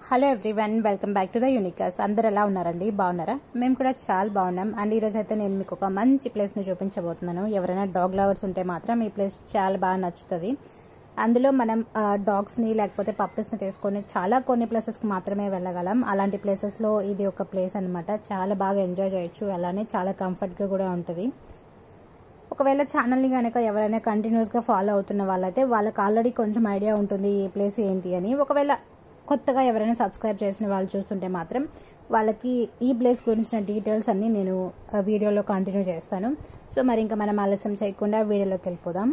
hello everyone welcome back to the Unicus అందరు ఎలా ఉన్నారండి బాగున్నారా మేము కూడా చాలా బాగున్నాం అండ్ ఈరోజు అయితే నేను మీకు ఒక మంచి ప్లేస్ని చూపించబోతున్నాను ఎవరైనా డాగ్ లవర్స్ ఉంటే మాత్రం ఈ ప్లేస్ చాలా బాగా నచ్చుతుంది అందులో మనం ఆ, డాగ్స్ని లేకపోతే పప్పీస్ని తీసుకొని చాలా కొన్ని ప్లేసెస్కి మాత్రమే వెళ్ళగలం అలాంటి ప్లేసెస్లో ఇది ఒక ప్లేస్ అన్నమాట చాలా బాగా ఎంజాయ్ చేయొచ్చు అలానే చాలా కంఫర్ట్గా కూడా ఉంటుంది ఒకవేళ ఛానల్ని కనుక ఎవరైనా కంటిన్యూస్గా ఫాలో అవుతున్న వాళ్ళైతే వాళ్ళకి ఆల్రెడీ కొంచెం ఐడియా ఉంటుంది ఈ ప్లేస్ ఏంటి అని ఒకవేళ కొత్తగా ఎవరైనా సబ్స్క్రైబ్ చేసిన వాళ్ళు చూస్తుంటే మాత్రం వాళ్ళకి ఈ ప్లేస్ గురించిన డీటెయిల్స్ అన్ని నేను ఆ, వీడియోలో కంటిన్యూ చేస్తాను సో మరి ఇంకా మనం ఆలస్యం చేయకుండా వీడియోలోకి వెళ్ళిపోదాం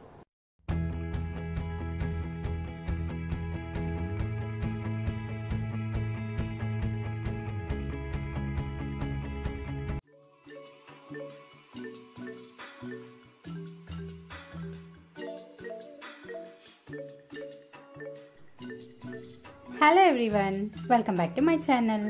hello everyone welcome back to my channel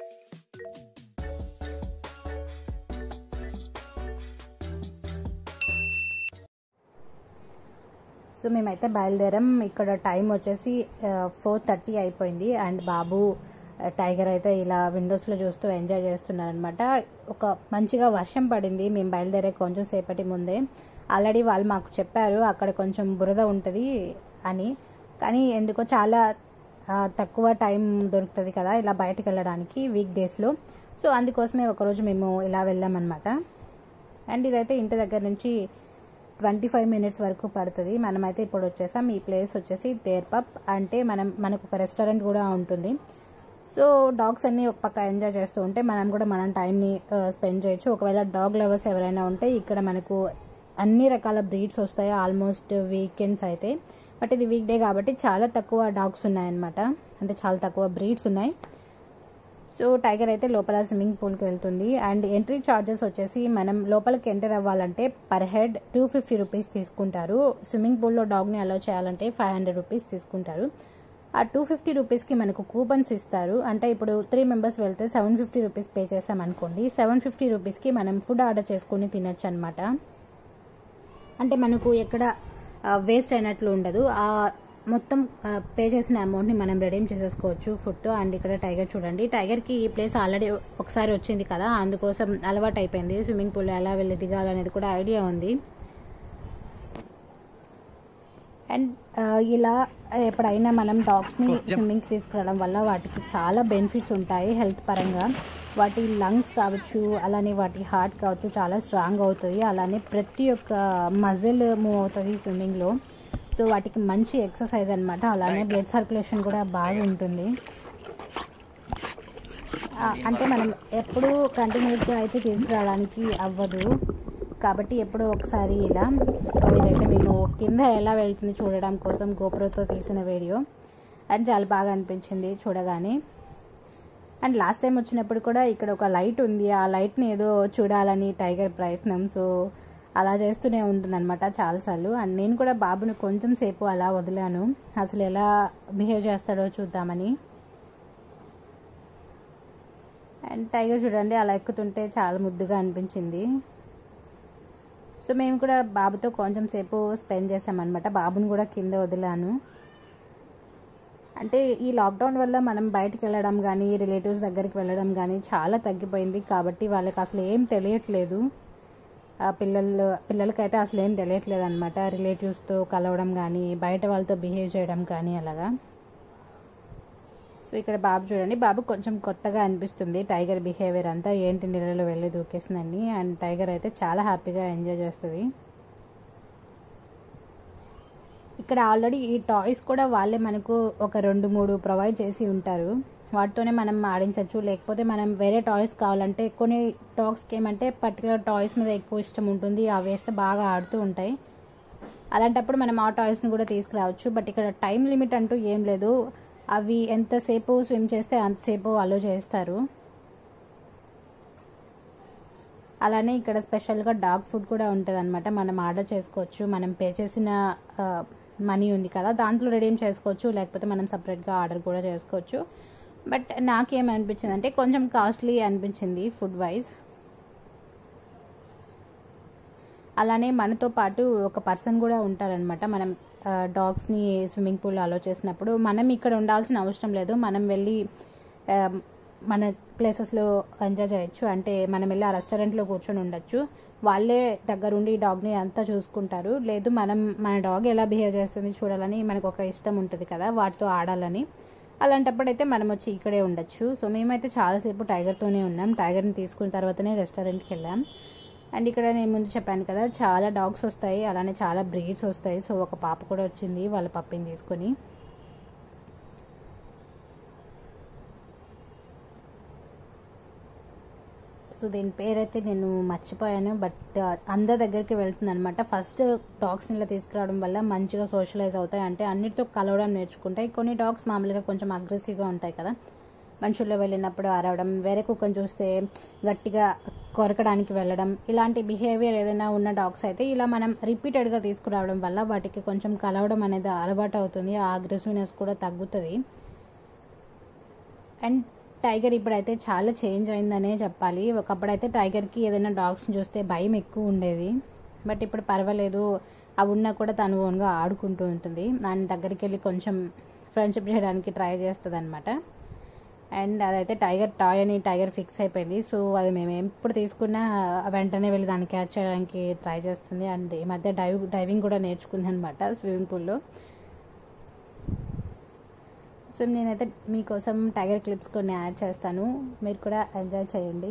so మేమైతే బయలుదేరాం ఇక్కడ టైం వచ్చేసి ఫోర్ థర్టీ అయిపోయింది అండ్ బాబు ఆ, టైగర్ అయితే ఇలా విండోస్లో చూస్తూ ఎంజాయ్ చేస్తున్నారనమాట ఒక మంచిగా వర్షం పడింది మేము బయలుదేరే కొంచెం సేపటి ముందే ఆల్రెడీ వాళ్ళు మాకు చెప్పారు అక్కడ కొంచెం బురద ఉంటుంది అని కానీ ఎందుకో చాలా ఆ, తక్కువ టైం దొరుకుతుంది కదా ఇలా బయటకు వెళ్ళడానికి వీక్ డేస్లో సో అందుకోసమే ఒకరోజు మేము ఇలా వెళ్ళామన్నమాట అండ్ ఇదైతే ఇంటి దగ్గర నుంచి ట్వంటీ ఫైవ్ మినిట్స్ వరకు పడుతుంది మనమైతే ఇప్పుడు వచ్చేసాం ఈ ప్లేస్ వచ్చేసి తేర్పప్ అంటే మనం మనకు ఒక రెస్టారెంట్ కూడా ఉంటుంది సో డాగ్స్ అన్ని ఒక పక్క ఎంజాయ్ చేస్తూ ఉంటే మనం కూడా మనం టైంని స్పెండ్ చేయొచ్చు ఒకవేళ డాగ్ లవర్స్ ఎవరైనా ఉంటే ఇక్కడ మనకు అన్ని రకాల బ్రీడ్స్ వస్తాయి ఆల్మోస్ట్ వీకెండ్స్ అయితే బట్ ఇది వీక్ డే కాబట్టి చాలా తక్కువ డాగ్స్ ఉన్నాయన్నమాట అంటే చాలా తక్కువ బ్రీడ్స్ ఉన్నాయి సో టైగర్ అయితే లోపల స్విమ్మింగ్ పూల్కి వెళ్తుంది అండ్ ఎంట్రీ చార్జెస్ వచ్చేసి మనం లోపలికి ఎంటర్ అవ్వాలంటే per head two fifty rupees తీసుకుంటారు స్విమ్మింగ్ పూల్లో డాగ్ని అలౌ చేయాలంటే ఫైవ్ హండ్రెడ్ రూపీస్ తీసుకుంటారు ఆ టూ ఫిఫ్టీ రూపీస్కి మనకు కూపన్స్ ఇస్తారు అంటే ఇప్పుడు త్రీ మెంబర్స్ వెళ్తే సెవెన్ ఫిఫ్టీ రూపీస్ పే చేసాం అనుకోండి సెవెన్ ఫిఫ్టీ రూపీస్కి మనం ఫుడ్ ఆర్డర్ చేసుకుని తినొచ్చు అనమాట అంటే మనకు ఎక్కడ వేస్ట్ అయినట్లు ఉండదు ఆ మొత్తం పే చేసిన అమౌంట్ని మనం రెడీమ్ చేసేసుకోవచ్చు ఫుడ్ అండ్ ఇక్కడ టైగర్ చూడండి టైగర్కి ఈ ప్లేస్ ఆల్రెడీ ఒకసారి వచ్చింది కదా అందుకోసం అలవాటు అయిపోయింది స్విమ్మింగ్ పూల్ ఎలా వెళ్ళి దిగాలనేది కూడా ఐడియా ఉంది అండ్ ఇలా ఎప్పుడైనా మనం డాగ్స్ని స్విమ్మింగ్కి తీసుకురావడం వల్ల వాటికి చాలా బెనిఫిట్స్ ఉంటాయి హెల్త్ పరంగా వాటి లంగ్స్ కావచ్చు అలానే వాటి హార్ట్ కావచ్చు చాలా స్ట్రాంగ్ అవుతుంది అలానే ప్రతి ఒక్క మజిల్ మూవ్ అవుతుంది స్విమ్మింగ్లో సో వాటికి మంచి ఎక్సర్సైజ్ అనమాట అలానే బ్లడ్ సర్క్యులేషన్ కూడా బాగా ఉంటుంది ఆ, అంటే మనం ఎప్పుడు కంటిన్యూస్గా అయితే తీసుకురావడానికి అవ్వదు కాబట్టి ఎప్పుడో ఒకసారి ఇలా సో ఇదైతే మేము కింద ఎలా వెళ్తుంది చూడడం కోసం గోపురతో తీసిన వీడియో అది చాలా బాగా అనిపించింది చూడగానే అండ్ లాస్ట్ టైం వచ్చినప్పుడు కూడా ఇక్కడ ఒక లైట్ ఉంది ఆ లైట్ని ఏదో చూడాలని టైగర్ ప్రయత్నం సో అలా చేస్తూనే ఉంటుందన్నమాట చాలాసార్లు అండ్ నేను కూడా బాబుని కొంచెం సేపు అలా వదిలాను అసలు ఎలా బిహేవ్ చేస్తాడో చూద్దామని అండ్ టైగర్ చూడండి అలా ఎక్కుతుంటే చాలా ముద్దుగా అనిపించింది సో మేము కూడా బాబుతో కొంచెం సేపు స్పెండ్ చేసామన్నమాట బాబుని కూడా కింద వదిలాను అంటే ఈ లాక్డౌన్ వల్ల మనం బయటికి వెళ్ళడం కానీ రిలేటివ్స్ దగ్గరికి వెళ్ళడం కానీ చాలా తగ్గిపోయింది కాబట్టి వాళ్ళకి అసలు ఏం తెలియట్లేదు ఆ పిల్లలు పిల్లలకైతే అసలు ఏం తెలియట్లేదు అనమాట రిలేటివ్స్తో కలవడం కానీ బయట వాళ్ళతో బిహేవ్ చేయడం కానీ అలాగా సో ఇక్కడ బాబు చూడండి బాబు కొంచెం కొత్తగా అనిపిస్తుంది టైగర్ బిహేవియర్ అంతా ఏంటి నీళ్ళలో వెళ్ళి దూకేసిందని అండ్ టైగర్ అయితే చాలా హ్యాపీగా ఎంజాయ్ చేస్తుంది ఇక్కడ ఆల్రెడీ ఈ టాయ్స్ కూడా వాళ్ళే మనకు ఒక రెండు మూడు ప్రొవైడ్ చేసి ఉంటారు వాటితోనే మనం ఆడించవచ్చు లేకపోతే మనం వేరే టాయ్స్ కావాలంటే కొన్ని డాగ్స్కి ఏమంటే పర్టికులర్ టాయ్స్ మీద ఎక్కువ ఇష్టం ఉంటుంది అవి వేస్తే బాగా ఆడుతూ ఉంటాయి అలాంటప్పుడు మనం ఆ టాయ్స్ని కూడా తీసుకురావచ్చు బట్ ఇక్కడ టైం లిమిట్ అంటూ ఏం లేదు అవి ఎంతసేపు స్విమ్ చేస్తే అంతసేపు అలో చేస్తారు అలానే ఇక్కడ స్పెషల్గా డాగ్ ఫుడ్ కూడా ఉంటుంది అనమాట మనం ఆర్డర్ చేసుకోవచ్చు మనం పే చేసిన మనీ ఉంది కదా దాంట్లో రెడీమ్ చేసుకోవచ్చు లేకపోతే మనం సపరేట్గా ఆర్డర్ కూడా చేసుకోవచ్చు బట్ నాకేమనిపించింది అంటే కొంచెం కాస్ట్లీ అనిపించింది ఫుడ్ వైజ్ అలానే మనతో పాటు ఒక పర్సన్ కూడా ఉంటారనమాట మనం డాగ్స్ని స్విమ్మింగ్ పూల్ అలో చేసినప్పుడు మనం ఇక్కడ ఉండాల్సిన అవసరం లేదు మనం వెళ్ళి ఆ, మన ప్లేసెస్లో ఎంజాయ్ చేయొచ్చు అంటే మనం వెళ్ళి ఆ రెస్టారెంట్లో కూర్చొని ఉండొచ్చు వాళ్ళే దగ్గరుండి ఈ డాగ్ని అంతా చూసుకుంటారు లేదు మనం మన డాగ్ ఎలా బిహేవ్ చేస్తుంది చూడాలని మనకు ఒక ఇష్టం ఉంటుంది కదా వాటితో ఆడాలని అలాంటప్పుడైతే మనం వచ్చి ఇక్కడే ఉండొచ్చు సో మేమైతే చాలాసేపు టైగర్తోనే ఉన్నాం టైగర్ని తీసుకున్న తర్వాతనే రెస్టారెంట్కి వెళ్ళాం అండ్ ఇక్కడ నేను ముందు చెప్పాను కదా చాలా డాగ్స్ వస్తాయి అలానే చాలా బ్రీడ్స్ వస్తాయి సో ఒక పాప కూడా వచ్చింది వాళ్ళ పప్పిని తీసుకొని సో దీని పేరైతే నేను మర్చిపోయాను బట్ అందరి దగ్గరికి వెళ్తుంది అనమాట ఫస్ట్ డాగ్స్ని ఇలా తీసుకురావడం వల్ల మంచిగా సోషలైజ్ అవుతాయి అంటే అన్నిటితో కలవడం నేర్చుకుంటాయి కొన్ని డాగ్స్ మామూలుగా కొంచెం అగ్రెసివ్గా ఉంటాయి కదా మనుషుల్లో వెళ్ళినప్పుడు అరవడం వేరే కుక్కను చూస్తే గట్టిగా కొరకడానికి వెళ్ళడం ఇలాంటి బిహేవియర్ ఏదైనా ఉన్న డాగ్స్ అయితే ఇలా మనం రిపీటెడ్గా తీసుకురావడం వల్ల వాటికి కొంచెం కలవడం అనేది అలవాటు అవుతుంది ఆ అగ్రెసివ్నెస్ కూడా తగ్గుతుంది అండ్ టైగర్ ఇప్పుడైతే చాలా చేంజ్ అయిందనే చెప్పాలి ఒకప్పుడైతే టైగర్కి ఏదైనా డాగ్స్ని చూస్తే భయం ఎక్కువ ఉండేది బట్ ఇప్పుడు పర్వాలేదు అవి ఉన్నా కూడా తను ఓన్గా ఆడుకుంటూ ఉంటుంది దాని దగ్గరికి వెళ్ళి కొంచెం ఫ్రెండ్షిప్ చేయడానికి ట్రై చేస్తుంది అనమాట అండ్ అదైతే టైగర్ టాయ్ అని టైగర్ ఫిక్స్ అయిపోయింది సో అది మేము ఎప్పుడు తీసుకున్నా వెంటనే వెళ్ళి దాన్ని క్యాచ్ చేయడానికి ట్రై చేస్తుంది అండ్ ఈ మధ్య డైవ్ డైవింగ్ కూడా నేర్చుకుంది అనమాట స్విమ్మింగ్ పూల్లో సో నేనైతే మీకోసం టైగర్ క్లిప్స్ కొన్ని యాడ్ చేస్తాను మీరు కూడా ఎంజాయ్ చేయండి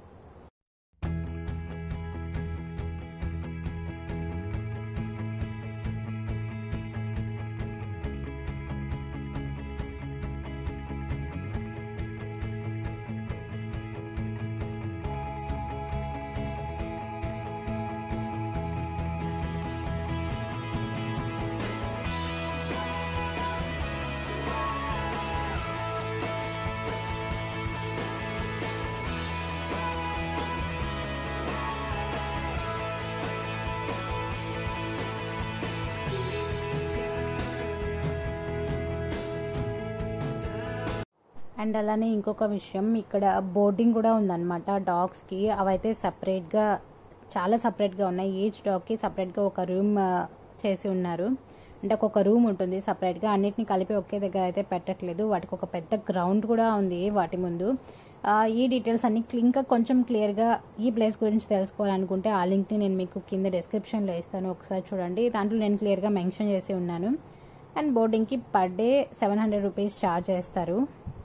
అండ్ అలానే ఇంకొక విషయం ఇక్కడ బోర్డింగ్ కూడా ఉందన్నమాట డాగ్స్కి అవైతే సపరేట్గా చాలా సపరేట్గా ఉన్నాయి ఈచ్ డాగ్కి సపరేట్గా ఒక రూమ్ చేసి ఉన్నారు అంటే ఒక్కొక్క రూమ్ ఉంటుంది సపరేట్గా అన్నిటిని కలిపి ఒకే దగ్గర అయితే పెట్టట్లేదు వాటికి ఒక పెద్ద గ్రౌండ్ కూడా ఉంది వాటి ముందు ఆ, ఈ డీటెయిల్స్ అన్ని ఇంకా కొంచెం క్లియర్గా ఈ ప్లేస్ గురించి తెలుసుకోవాలనుకుంటే ఆ లింక్ని నేను మీకు కింద డిస్క్రిప్షన్లో ఇస్తాను ఒకసారి చూడండి దాంట్లో నేను క్లియర్గా మెన్షన్ చేసి ఉన్నాను అండ్ బోర్డింగ్కి per day seven hundred rupees charge చేస్తారు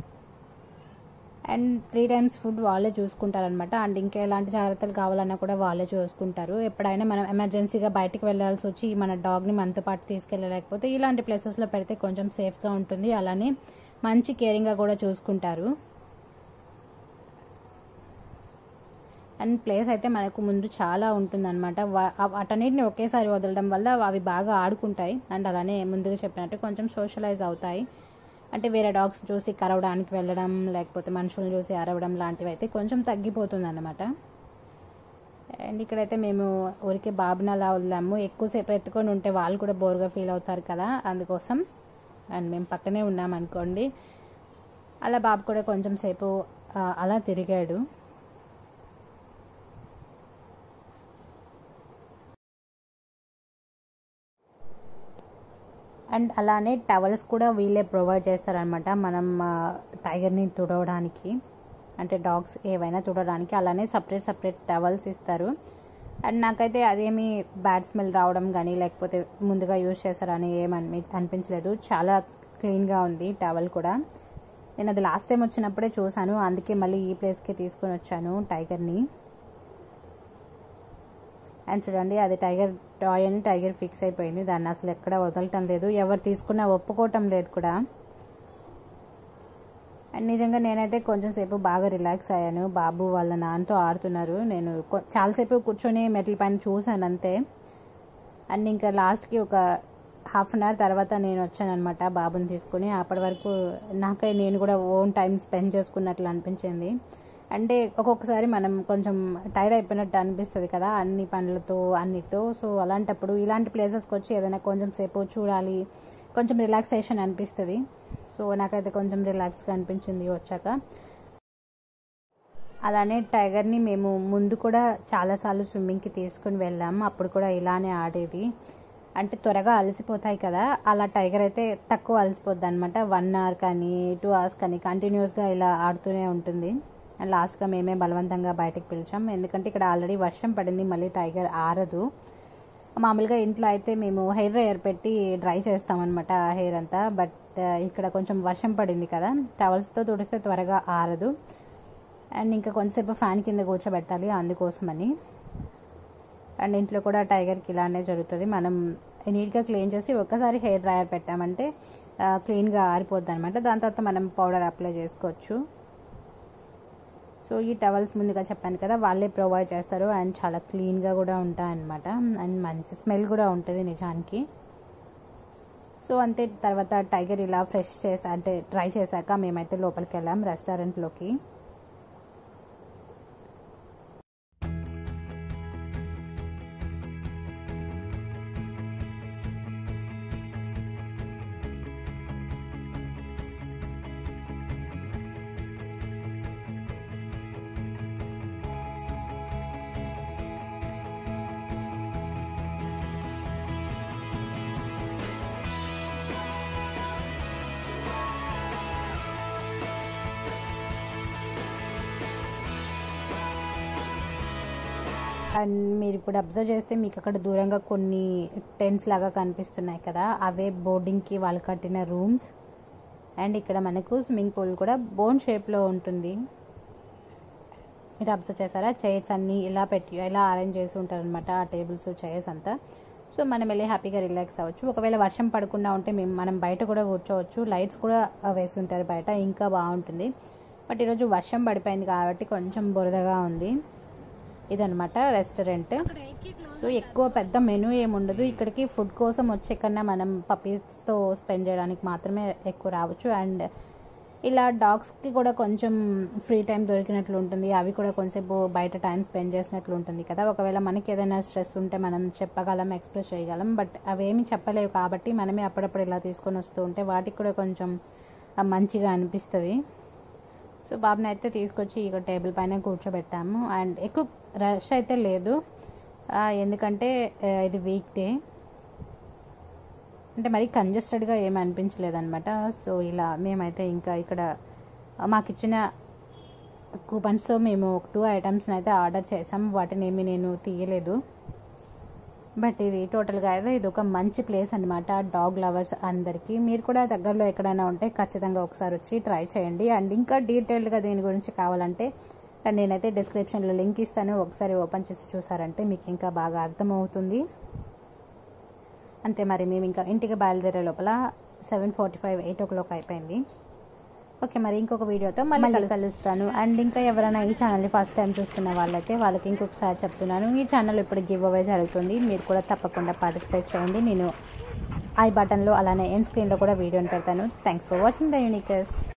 అండ్ త్రీ టైమ్స్ ఫుడ్ వాళ్ళే చూసుకుంటారనమాట అండ్ ఇంకా ఎలాంటి జాగ్రత్తలు కావాలన్నా కూడా వాళ్ళే చూసుకుంటారు ఎప్పుడైనా మనం ఎమర్జెన్సీగా బయటకు వెళ్ళాల్సి వచ్చి మన డాగ్ని మనతో పాటు తీసుకెళ్ళలేకపోతే ఇలాంటి ప్లేసెస్లో పెడితే కొంచెం సేఫ్గా ఉంటుంది అలానే మంచి కేరింగ్గా కూడా చూసుకుంటారు అండ్ ప్లేస్ అయితే మనకు ముందు చాలా ఉంటుందన్నమాట వా- ఆ- వాటన్నిటిని ఒకేసారి వదలడం వల్ల అవి బాగా ఆడుకుంటాయి అండ్ అలానే ముందుగా చెప్పినట్టు కొంచెం సోషలైజ్ అవుతాయి అంటే వేరే డాగ్స్ చూసి కరవడానికి వెళ్ళడం లేకపోతే మనుషులను చూసి అరవడం లాంటివి అయితే కొంచెం తగ్గిపోతుంది అన్నమాట అండ్ ఇక్కడైతే మేము ఊరికే బాబుని అలా వదిలాము ఎక్కువసేపు ఎత్తుకొని ఉంటే వాళ్ళు కూడా బోర్గా ఫీల్ అవుతారు కదా అందుకోసం అండ్ మేము పక్కనే ఉన్నాం అనుకోండి అలా బాబు కూడా కొంచెం సేపు ఆ, అలా తిరిగాడు అండ్ అలానే టవల్స్ కూడా వీళ్ళే ప్రొవైడ్ చేస్తారనమాట మనం ఆ, టైగర్ని తుడవడానికి అంటే డాగ్స్ ఏవైనా తుడవడానికి అలానే సపరేట్ సపరేట్ టవల్స్ ఇస్తారు అండ్ నాకైతే అదేమి బ్యాడ్ స్మెల్ రావడం కానీ లేకపోతే ముందుగా యూజ్ చేస్తారని ఏమని అనిపించలేదు చాలా క్లీన్గా ఉంది టవల్ కూడా నేను అది లాస్ట్ టైం వచ్చినప్పుడే చూశాను అందుకే మళ్ళీ ఈ ప్లేస్కి తీసుకొని వచ్చాను టైగర్ని అండ్ చూడండి అది టైగర్ టాయ్ అని టైగర్ ఫిక్స్ అయిపోయింది దాన్ని అసలు ఎక్కడ వదలటం లేదు ఎవరు తీసుకున్నా ఒప్పుకోవటం లేదు కూడా అండ్ నిజంగా నేనైతే కొంచెం సేపు బాగా రిలాక్స్ అయ్యాను బాబు వాళ్ళ నాన్నతో ఆడుతున్నారు నేను కొ- చాలాసేపు కూర్చొని మెట్ల పైన చూశాను అంతే అండ్ ఇంకా లాస్ట్కి ఒక హాఫ్ అన్ అవర్ తర్వాత నేను వచ్చాను అనమాట బాబుని తీసుకుని అప్పటి వరకు నాకై నేను కూడా ఓన్ టైం స్పెండ్ చేసుకున్నట్లు అనిపించింది అంటే ఒక్కొక్కసారి మనం కొంచెం టైర్డ్ అయిపోయినట్టు అనిపిస్తుంది కదా అన్ని పనులతో అన్నిటితో సో అలాంటప్పుడు ఇలాంటి ప్లేసెస్కి వచ్చి ఏదైనా కొంచెం సేపు చూడాలి కొంచెం రిలాక్సేషన్ అనిపిస్తుంది సో నాకైతే కొంచెం రిలాక్స్గా అనిపించింది వచ్చాక అలానే టైగర్ని మేము ముందు కూడా చాలాసార్లు స్విమ్మింగ్కి తీసుకుని వెళ్ళాము అప్పుడు కూడా ఇలానే ఆడేది అంటే త్వరగా అలసిపోతాయి కదా అలా టైగర్ అయితే తక్కువ అలసిపోద్ది అనమాట వన్ అవర్ కానీ టూ అవర్స్ కానీ కంటిన్యూస్గా ఇలా ఆడుతూనే ఉంటుంది అండ్ లాస్ట్గా మేమే బలవంతంగా బయటకు పిలిచాం ఎందుకంటే ఇక్కడ ఆల్రెడీ వర్షం పడింది మళ్ళీ టైగర్ ఆరదు మామూలుగా ఇంట్లో అయితే మేము హెయిర్ డ్రైయర్ పెట్టి డ్రై చేస్తామన్నమాట హెయిర్ అంతా బట్ ఇక్కడ కొంచెం వర్షం పడింది కదా టవల్స్తో తుడిస్తే త్వరగా ఆరదు అండ్ ఇంకా కొంతసేపు ఫ్యాన్ కింద కూర్చోబెట్టాలి అందుకోసమని అండ్ ఇంట్లో కూడా టైగర్కి ఇలానే జరుగుతుంది మనం నీట్గా క్లీన్ చేసి ఒక్కసారి హెయిర్ డ్రైయర్ పెట్టామంటే క్లీన్గా ఆరిపోద్ది అనమాట దాని తర్వాత మనం పౌడర్ అప్లై చేసుకోవచ్చు సో ఈ టవల్స్ ముందుగా చెప్పాను కదా వాళ్ళే ప్రొవైడ్ చేస్తారు అండ్ చాలా క్లీన్గా కూడా ఉంటాయన్నమాట అండ్ మంచి స్మెల్ కూడా ఉంటుంది నిజానికి సో అంతే తర్వాత టైగర్ ఇలా ఫ్రెష్ చేసా అంటే ట్రై చేశాక మేమైతే లోపలికి వెళ్ళాం రెస్టారెంట్లోకి అండ్ మీరు ఇప్పుడు అబ్జర్వ్ చేస్తే మీకు అక్కడ దూరంగా కొన్ని టెంట్స్ లాగా కనిపిస్తున్నాయి కదా అవే బోర్డింగ్కి వాళ్ళు కట్టిన రూమ్స్ అండ్ ఇక్కడ మనకు స్విమ్మింగ్ పూల్ కూడా బోన్ షేప్లో ఉంటుంది మీరు అబ్జర్వ్ చేశారా చైర్స్ అన్నీ ఇలా పెట్టి ఇలా అరేంజ్ చేసి ఉంటారు అనమాట ఆ టేబుల్స్ చైర్స్ అంతా సో మనం వెళ్ళి హ్యాపీగా రిలాక్స్ అవ్వచ్చు ఒకవేళ వర్షం పడకుండా ఉంటే మేము మనం బయట కూడా కూర్చోవచ్చు లైట్స్ కూడా వేసి ఉంటారు బయట ఇంకా బాగుంటుంది బట్ ఈరోజు వర్షం పడిపోయింది కాబట్టి కొంచెం బురదగా ఉంది ఇదనమాట రెస్టారెంట్ సో ఎక్కువ పెద్ద మెనూ ఏముండదు ఇక్కడికి ఫుడ్ కోసం వచ్చే కన్నా మనం పప్పీస్తో స్పెండ్ చేయడానికి మాత్రమే ఎక్కువ రావచ్చు అండ్ ఇలా డాగ్స్కి కూడా కొంచెం ఫ్రీ టైం దొరికినట్లు ఉంటుంది అవి కూడా కొంచెంసేపు బయట టైం స్పెండ్ చేసినట్లు ఉంటుంది కదా ఒకవేళ మనకి ఏదైనా స్ట్రెస్ ఉంటే మనం చెప్పగలం ఎక్స్ప్రెస్ చేయగలం బట్ అవేమి చెప్పలేవు కాబట్టి మనమే అప్పుడప్పుడు ఇలా తీసుకొని వస్తూ ఉంటే వాటికి కూడా కొంచెం మంచిగా అనిపిస్తుంది సో బాబుని అయితే తీసుకొచ్చి ఇక టేబుల్ పైన కూర్చోబెట్టాము అండ్ ఎక్కువ రష్ అయితే లేదు ఎందుకంటే ఇది వీక్ డే అంటే మరి కంజెస్టెడ్గా ఏమి అనిపించలేదు అనమాట సో ఇలా మేమైతే ఇంకా ఇక్కడ మాకు ఇచ్చిన కూపన్స్తో మేము టూ ఐటమ్స్ని అయితే ఆర్డర్ చేసాం వాటిని ఏమి నేను తీయలేదు బట్ ఇది టోటల్గా అయితే ఇది ఒక మంచి ప్లేస్ అనమాట డాగ్ లవర్స్ అందరికీ మీరు కూడా దగ్గరలో ఎక్కడైనా ఉంటే ఖచ్చితంగా ఒకసారి వచ్చి ట్రై చేయండి అండ్ ఇంకా డీటెయిల్డ్గా దీని గురించి కావాలంటే నేనైతే డిస్క్రిప్షన్లో లింక్ ఇస్తాను ఒకసారి ఓపెన్ చేసి చూసారంటే మీకు ఇంకా బాగా అర్థమవుతుంది అంతే మరి మేము ఇంకా ఇంటికి బయలుదేరే లోపల seven forty five eight o'clock అయిపోయింది ఓకే మరి ఇంకొక వీడియోతో మళ్ళీ కలుస్తాను అండ్ ఇంకా ఎవరైనా ఈ ఛానల్ని ఫస్ట్ టైం చూస్తున్న వాళ్ళైతే వాళ్ళకి ఇంకొకసారి చెప్తున్నాను ఈ ఛానల్ ఇప్పుడు గివ్ అవే జరుగుతుంది మీరు కూడా తప్పకుండా పార్టిసిపేట్ చేయండి నేను ఐ బటన్లో అలానే ఎన్ స్క్రీన్లో కూడా వీడియోని పెడతాను థ్యాంక్స్ ఫర్ వాచింగ్ ద యూనికస్